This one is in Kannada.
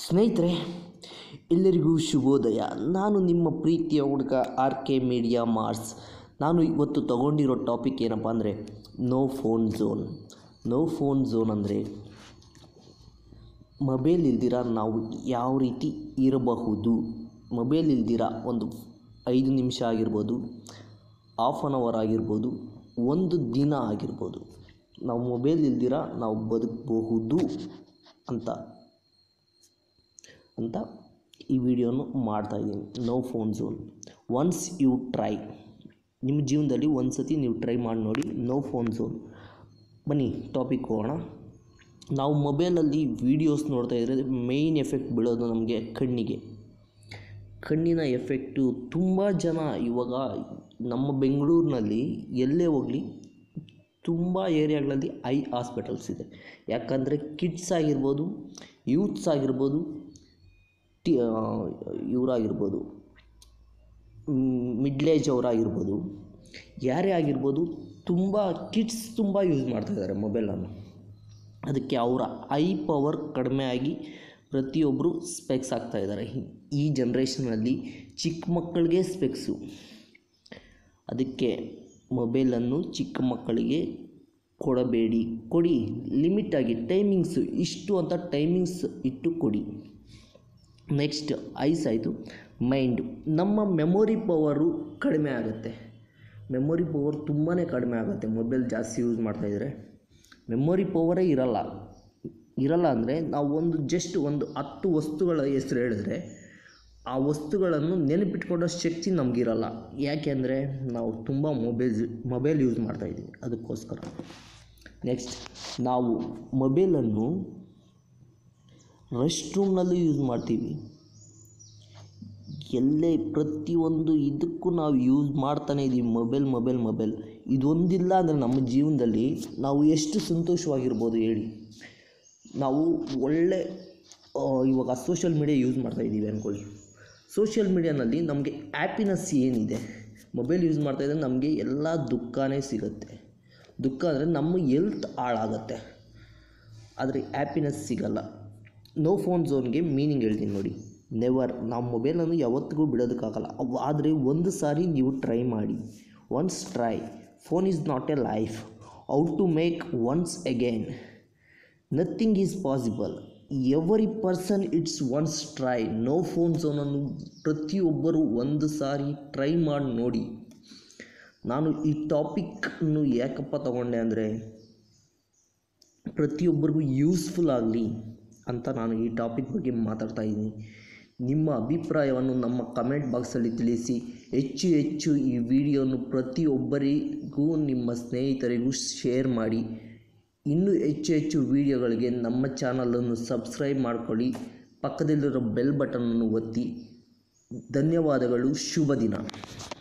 ಸ್ನೇಹಿತರೆ ಎಲ್ಲರಿಗೂ ಶುಭೋದಯ ನಾನು ನಿಮ್ಮ ಪ್ರೀತಿಯ ಹುಡುಗ ಆರ್ ಕೆ ಮೀಡಿಯಾ ಮಾರ್ಸ್ ನಾನು ಇವತ್ತು ತಗೊಂಡಿರೋ ಟಾಪಿಕ್ ಏನಪ್ಪ ಅಂದರೆ no phone zone no phone zone ಅಂದರೆ ಮೊಬೈಲ್ ಇಲ್ದಿರ ನಾವು ಯಾವ ರೀತಿ ಇರಬಹುದು ಮೊಬೈಲ್ ಇಲ್ದಿರ ಒಂದು ಐದು ನಿಮಿಷ ಆಗಿರ್ಬೋದು ಹಾಫ್ ಆನ್ ಅವರ್ ಆಗಿರ್ಬೋದು ಒಂದು ದಿನ ಆಗಿರ್ಬೋದು ನಾವು ಮೊಬೈಲ್ ಇಲ್ದಿರ ನಾವು ಬದುಕಬಹುದು ಅಂತ ಅಂತ ಈ ವಿಡಿಯೋನು ಮಾಡ್ತಾಯಿದ್ದೀನಿ no phone zone once you try ನಿಮ್ಮ ಜೀವನದಲ್ಲಿ ಒಂದು ಸತಿ ನೀವು ಟ್ರೈ ಮಾಡಿ ನೋಡಿ ನೋ ಫೋನ್ ಝೋನ್ ಬನ್ನಿ ಟಾಪಿಕ್ ಹೋಗೋಣ ನಾವು ಮೊಬೈಲಲ್ಲಿ ವೀಡಿಯೋಸ್ ನೋಡ್ತಾ ಇದ್ದರೆ ಮೇಯ್ನ್ ಎಫೆಕ್ಟ್ ಬೀಳೋದು ನಮಗೆ ಕಣ್ಣಿಗೆ ಕಣ್ಣಿನ ಎಫೆಕ್ಟು ತುಂಬ ಜನ ಇವಾಗ ನಮ್ಮ ಬೆಂಗಳೂರಿನಲ್ಲಿ ಎಲ್ಲೇ ಹೋಗಲಿ ತುಂಬ ಏರಿಯಾಗಳಲ್ಲಿ ಐ ಹಾಸ್ಪಿಟಲ್ಸ್ ಇದೆ ಯಾಕಂದರೆ ಕಿಡ್ಸ್ ಆಗಿರ್ಬೋದು ಯೂತ್ಸ್ ಆಗಿರ್ಬೋದು ಟಿ ಇವರಾಗಿರ್ಬೋದು ಮಿಡ್ಲ್ ಏಜ್ ಅವರಾಗಿರ್ಬೋದು ಯಾರೇ ಆಗಿರ್ಬೋದು ತುಂಬ ಕಿಡ್ಸ್ ತುಂಬ ಯೂಸ್ ಮಾಡ್ತಾಯಿದ್ದಾರೆ ಮೊಬೈಲನ್ನು ಅದಕ್ಕೆ ಅವರ ಐ ಪವರ್ ಕಡಿಮೆ ಆಗಿ ಪ್ರತಿಯೊಬ್ಬರು ಸ್ಪೆಕ್ಸ್ ಆಗ್ತಾಯಿದ್ದಾರೆ ಈ ಜನ್ರೇಷನಲ್ಲಿ ಚಿಕ್ಕ ಮಕ್ಕಳಿಗೆ ಸ್ಪೆಕ್ಸು ಅದಕ್ಕೆ ಮೊಬೈಲನ್ನು ಚಿಕ್ಕ ಮಕ್ಕಳಿಗೆ ಕೊಡಬೇಡಿ ಕೊಡಿ ಲಿಮಿಟಾಗಿ ಟೈಮಿಂಗ್ಸು ಇಷ್ಟು ಅಂತ ಟೈಮಿಂಗ್ಸ್ ಇಟ್ಟು ಕೊಡಿ ನೆಕ್ಸ್ಟ್ ಐಸ್ ಆಯಿತು ಮೈಂಡು ನಮ್ಮ ಮೆಮೊರಿ ಪವರು ಕಡಿಮೆ ಆಗುತ್ತೆ ಮೆಮೊರಿ ಪವರ್ ತುಂಬಾ ಕಡಿಮೆ ಆಗುತ್ತೆ ಮೊಬೈಲ್ ಜಾಸ್ತಿ ಯೂಸ್ ಮಾಡ್ತಾಯಿದ್ರೆ ಮೆಮೊರಿ ಪವರೇ ಇರಲ್ಲ ಇರಲ್ಲ ಅಂದರೆ ನಾವು ಒಂದು ಜಸ್ಟ್ ಒಂದು ಹತ್ತು ವಸ್ತುಗಳ ಹೆಸರು ಹೇಳಿದ್ರೆ ಆ ವಸ್ತುಗಳನ್ನು ನೆನಪಿಟ್ಕೊಳ್ಳೋ ಶಕ್ತಿ ನಮಗಿರಲ್ಲ ಯಾಕೆಂದರೆ ನಾವು ತುಂಬ ಮೊಬೈಲ್ ಮೊಬೈಲ್ ಯೂಸ್ ಮಾಡ್ತಾಯಿದ್ದೀವಿ ಅದಕ್ಕೋಸ್ಕರ ನೆಕ್ಸ್ಟ್ ನಾವು ಮೊಬೈಲನ್ನು ರೆಸ್ಟ್ ರೂಮ್ನಲ್ಲೂ ಯೂಸ್ ಮಾಡ್ತೀವಿ ಎಲ್ಲೇ ಪ್ರತಿಯೊಂದು ಇದಕ್ಕೂ ನಾವು ಯೂಸ್ ಮಾಡ್ತಾನೆ ಇದ್ದೀವಿ ಮೊಬೈಲ್ ಮೊಬೈಲ್ ಮೊಬೈಲ್ ಇದೊಂದಿಲ್ಲ ಅಂದರೆ ನಮ್ಮ ಜೀವನದಲ್ಲಿ ನಾವು ಎಷ್ಟು ಸಂತೋಷವಾಗಿರ್ಬೋದು ಹೇಳಿ ನಾವು ಒಳ್ಳೆ ಇವಾಗ ಸೋಷಿಯಲ್ ಮೀಡಿಯಾ ಯೂಸ್ ಮಾಡ್ತಾ ಇದ್ದೀವಿ ಅಂದ್ಕೊಳ್ಳಿ ಸೋಷಿಯಲ್ ಮೀಡಿಯಾನಲ್ಲಿ ನಮಗೆ ಹ್ಯಾಪಿನೆಸ್ ಏನಿದೆ ಮೊಬೈಲ್ ಯೂಸ್ ಮಾಡ್ತಾಯಿದ್ರೆ ನಮಗೆ ಎಲ್ಲ ದುಃಖನೇ ಸಿಗುತ್ತೆ ದುಃಖ ಅಂದರೆ ನಮ್ಮ ಎಲ್ತ್ ಹಾಳಾಗತ್ತೆ ಆದರೆ ಹ್ಯಾಪಿನೆಸ್ ಸಿಗಲ್ಲ ನೋ ಫೋನ್ ಝೋನ್ಗೆ ಮೀನಿಂಗ್ ಹೇಳ್ತೀನಿ ನೋಡಿ ನೆವರ್ ನಾವು ಮೊಬೈಲನ್ನು ಯಾವತ್ತಿಗೂ ಬಿಡೋದಕ್ಕಾಗಲ್ಲ ಅವ್ ಆದರೆ ಒಂದು ಸಾರಿ ನೀವು ಟ್ರೈ ಮಾಡಿ once try phone is not a life oh to make once again nothing is possible every person it's once try no phone ಝೋನನ್ನು ಪ್ರತಿಯೊಬ್ಬರು ಒಂದು ಸಾರಿ ಟ್ರೈ ಮಾಡಿ ನೋಡಿ ನಾನು ಈ ಟಾಪಿಕ್ನು ಯಾಕಪ್ಪ ತಗೊಂಡೆ ಅಂದರೆ ಪ್ರತಿಯೊಬ್ಬರಿಗೂ ಯೂಸ್ಫುಲ್ ಆಗಲಿ ಅಂತ ನಾನು ಈ ಟಾಪಿಕ್ ಬಗ್ಗೆ ಮಾತಾಡ್ತಾ ಇದ್ದೀನಿ ನಿಮ್ಮ ಅಭಿಪ್ರಾಯವನ್ನು ನಮ್ಮ ಕಮೆಂಟ್ ಬಾಕ್ಸಲ್ಲಿ ತಿಳಿಸಿ ಹೆಚ್ಚು ಹೆಚ್ಚು ಈ ವಿಡಿಯೋನು ಪ್ರತಿಯೊಬ್ಬರಿಗೂ ನಿಮ್ಮ ಸ್ನೇಹಿತರಿಗೂ ಶೇರ್ ಮಾಡಿ ಇನ್ನೂ ಹೆಚ್ಚು ಹೆಚ್ಚು ವೀಡಿಯೋಗಳಿಗೆ ನಮ್ಮ ಚಾನಲನ್ನು ಸಬ್ಸ್ಕ್ರೈಬ್ ಮಾಡ್ಕೊಳ್ಳಿ ಪಕ್ಕದಲ್ಲಿರೋ ಬೆಲ್ ಬಟನನ್ನು ಒತ್ತಿ ಧನ್ಯವಾದಗಳು ಶುಭ ದಿನ